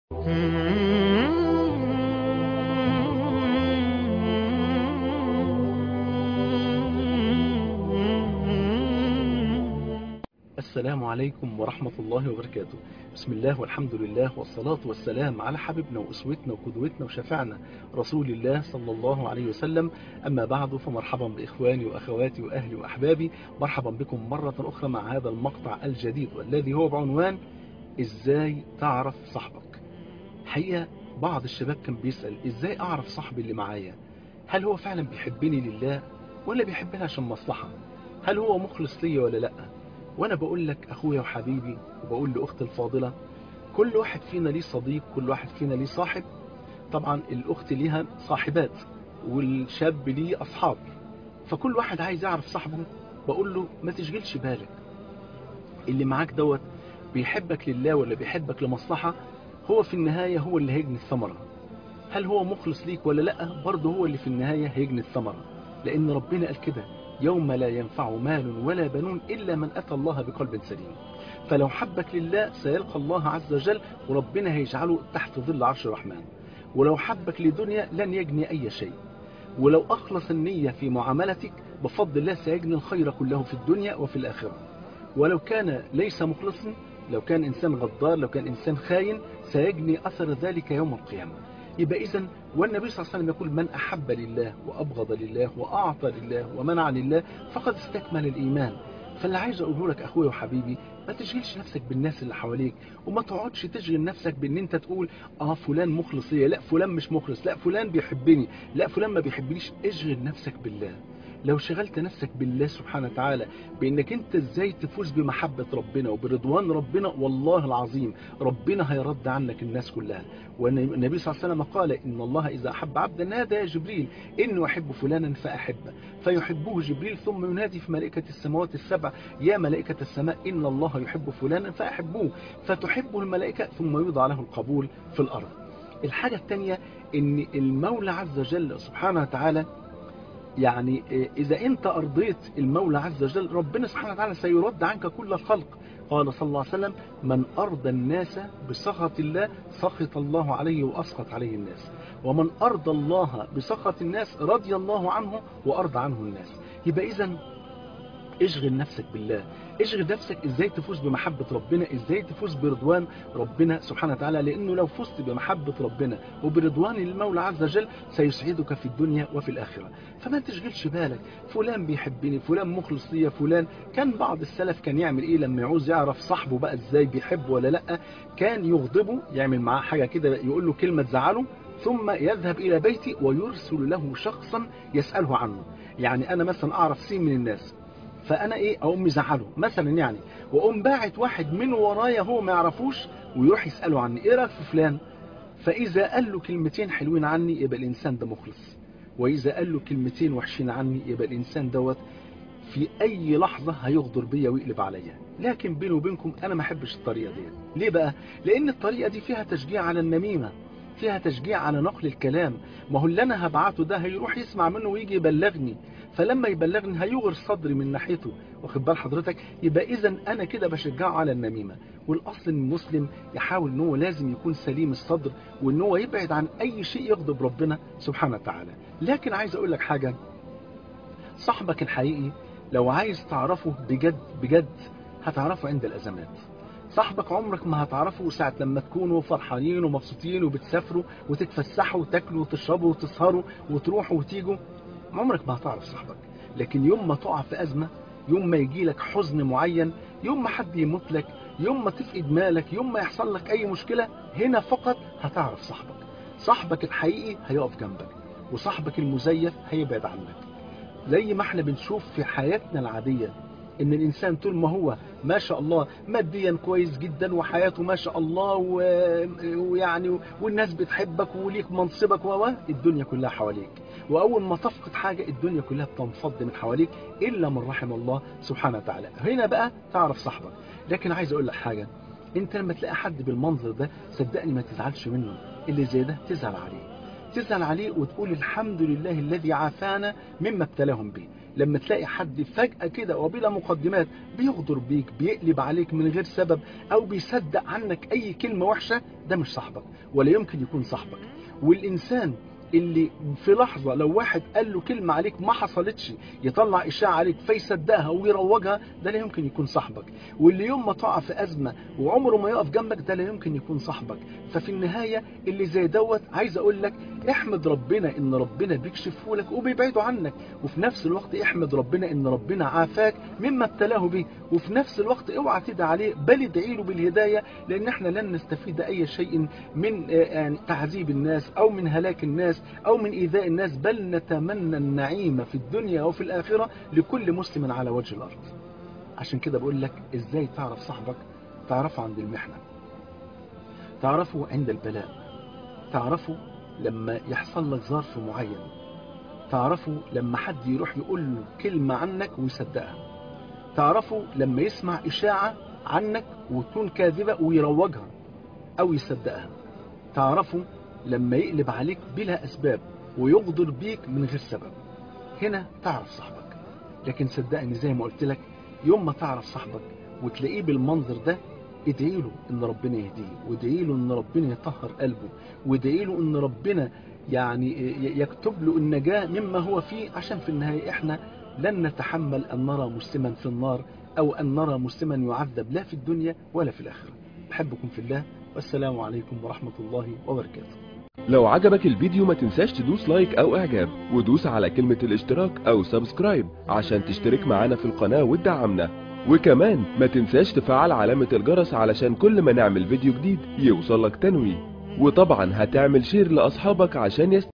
السلام عليكم ورحمة الله وبركاته بسم الله والحمد لله والصلاة والسلام على حبيبنا وأسوتنا وقدوتنا وشفعنا رسول الله صلى الله عليه وسلم أما بعد فمرحبا بإخواني وأخواتي وأهلي وأحبابي مرحبا بكم مرة أخرى مع هذا المقطع الجديد والذي هو بعنوان إزاي تعرف صاحبك حقيقة بعض الشباب كان بيسأل إزاي أعرف صاحبي اللي معايا هل هو فعلا بيحبني لله ولا بيحبني عشان مصلحة هل هو مخلص لي ولا لأ وانا بقول لك اخويا وحبيبي وبقول لاختي الفاضلة كل واحد فينا ليه صديق كل واحد فينا ليه صاحب طبعا الاخت ليها صاحبات والشاب ليه اصحاب فكل واحد عايز يعرف صاحبه بقول له ما تشغلش بالك اللي معاك دوت بيحبك لله ولا بيحبك لمصلحة هو في النهاية هو اللي هيجني الثمرة هل هو مخلص ليك ولا لا برضه هو اللي في النهاية هيجني الثمرة لان ربنا قال كده يوم لا ينفع مال ولا بنون إلا من أتى الله بقلب سليم فلو حبك لله سيلقى الله عز وجل وربنا هيجعله تحت ظل عرش الرحمن ولو حبك لدنيا لن يجني أي شيء ولو أخلص النية في معاملتك بفضل الله سيجني الخير كله في الدنيا وفي الآخرة ولو كان ليس مخلصا لو كان إنسان غدار لو كان إنسان خاين سيجني أثر ذلك يوم القيامة يبقى إذن والنبي صلى الله عليه وسلم يقول من أحب لله وأبغض لله وأعطى لله ومنع لله فقد استكمل الإيمان فاللي عايز أقوله لك أخويا وحبيبي ما تشغلش نفسك بالناس اللي حواليك وما تقعدش تشغل نفسك بان انت تقول اه فلان مخلص ليا لا فلان مش مخلص لا فلان بيحبني لا فلان ما بيحبنيش اشغل نفسك بالله لو شغلت نفسك بالله سبحانه وتعالى بانك انت ازاي تفوز بمحبة ربنا وبرضوان ربنا والله العظيم ربنا هيرد عنك الناس كلها والنبي صلى الله عليه وسلم قال ان الله اذا احب عبدا نادى يا جبريل اني احب فلانا فاحبه فيحبه جبريل ثم ينادي في ملائكة السماوات السبع يا ملائكة السماء ان الله يحب فلانا فاحبوه فتحبه الملائكة ثم يوضع له القبول في الارض الحاجة الثانية ان المولى عز وجل سبحانه وتعالى يعني إذا أنت أرضيت المولى عز وجل ربنا سبحانه وتعالى سيرد عنك كل الخلق قال صلى الله عليه وسلم من أرضى الناس بسخط الله سخط الله عليه وأسخط عليه الناس ومن أرضى الله بسخط الناس رضي الله عنه وأرضى عنه الناس يبقى إذن اشغل نفسك بالله اشغل نفسك ازاي تفوز بمحبة ربنا ازاي تفوز برضوان ربنا سبحانه وتعالى لانه لو فزت بمحبة ربنا وبرضوان المولى عز وجل سيسعدك في الدنيا وفي الاخرة فما تشغلش بالك فلان بيحبني فلان مخلص ليا فلان كان بعض السلف كان يعمل ايه لما يعوز يعرف صاحبه بقى ازاي بيحبه ولا لا كان يغضبه يعمل معاه حاجة كده يقول له كلمة تزعله ثم يذهب إلى بيتي ويرسل له شخصا يسأله عنه يعني أنا مثلا أعرف سين من الناس فانا ايه اقوم مزعله مثلا يعني واقوم باعت واحد من ورايا هو ما يعرفوش ويروح يساله عني ايه رايك في فلان فاذا قال له كلمتين حلوين عني يبقى الانسان ده مخلص واذا قال له كلمتين وحشين عني يبقى الانسان دوت في اي لحظة هيغدر بيا ويقلب عليا لكن بيني وبينكم انا ما احبش الطريقة دي ليه بقى لان الطريقة دي فيها تشجيع على النميمة فيها تشجيع على نقل الكلام ما هو اللي انا هبعته ده هيروح يسمع منه ويجي يبلغني فلما يبلغني هيغر صدري من ناحيته واخد بال حضرتك يبقى اذا انا كده بشجعه على النميمه والاصل ان المسلم يحاول ان هو لازم يكون سليم الصدر وان هو يبعد عن اي شيء يغضب ربنا سبحانه وتعالى لكن عايز اقول لك حاجه صاحبك الحقيقي لو عايز تعرفه بجد بجد هتعرفه عند الازمات صاحبك عمرك ما هتعرفه ساعة لما تكونوا فرحانين ومبسوطين وبتسافروا وتتفسحوا وتاكلوا وتشربوا وتسهروا وتروحوا وتيجوا عمرك ما هتعرف صاحبك لكن يوم ما تقع في أزمة يوم ما يجي لك حزن معين يوم ما حد يموت لك يوم ما تفقد مالك يوم ما يحصل لك أي مشكلة هنا فقط هتعرف صاحبك صاحبك الحقيقي هيقف جنبك وصاحبك المزيف هيبعد عنك زي ما احنا بنشوف في حياتنا العادية ان الانسان طول ما هو ما شاء الله ماديا كويس جدا وحياته ما شاء الله و... ويعني والناس بتحبك وليك منصبك و الدنيا كلها حواليك واول ما تفقد حاجة الدنيا كلها بتنفض من حواليك الا من رحم الله سبحانه وتعالى هنا بقى تعرف صاحبك لكن عايز اقول لك حاجة انت لما تلاقي حد بالمنظر ده صدقني ما تزعلش منه اللي زي ده تزعل عليه تزعل عليه وتقول الحمد لله الذي عافانا مما ابتلاهم به لما تلاقي حد فجأة كده وبلا مقدمات بيغدر بيك بيقلب عليك من غير سبب او بيصدق عنك اي كلمة وحشة ده مش صاحبك ولا يمكن يكون صاحبك والانسان اللي في لحظة لو واحد قال له كلمة عليك ما حصلتش يطلع إشاعة عليك فيصدقها ويروجها ده لا يمكن يكون صاحبك واللي يوم ما تقع في أزمة وعمره ما يقف جنبك ده لا يمكن يكون صاحبك ففي النهاية اللي زي دوت عايز أقول لك احمد ربنا إن ربنا بيكشفه لك وبيبعده عنك وفي نفس الوقت احمد ربنا إن ربنا عافاك مما ابتلاه به وفي نفس الوقت اوعى تدعي عليه بل ادعي له بالهداية لأن احنا لن نستفيد أي شيء من يعني تعذيب الناس أو من هلاك الناس أو من إيذاء الناس بل نتمنى النعيم في الدنيا وفي الآخرة لكل مسلم على وجه الأرض عشان كده بقول لك إزاي تعرف صاحبك تعرفه عند المحنة تعرفه عند البلاء تعرفه لما يحصل لك ظرف معين تعرفه لما حد يروح يقول له كلمة عنك ويصدقها تعرفه لما يسمع إشاعة عنك وتكون كاذبة ويروجها أو يصدقها تعرفه لما يقلب عليك بلا أسباب ويغدر بيك من غير سبب هنا تعرف صاحبك لكن صدقني زي ما قلت لك يوم ما تعرف صاحبك وتلاقيه بالمنظر ده ادعي له ان ربنا يهديه وادعي له ان ربنا يطهر قلبه وادعي له ان ربنا يعني يكتب له النجاة مما هو فيه عشان في النهاية احنا لن نتحمل ان نرى مسلما في النار او ان نرى مسلما يعذب لا في الدنيا ولا في الاخرة بحبكم في الله والسلام عليكم ورحمة الله وبركاته لو عجبك الفيديو ما تنساش تدوس لايك او اعجاب ودوس على كلمة الاشتراك او سبسكرايب عشان تشترك معانا في القناة وتدعمنا وكمان ما تنساش تفعل علامة الجرس علشان كل ما نعمل فيديو جديد يوصلك تنويه وطبعا هتعمل شير لاصحابك عشان يست...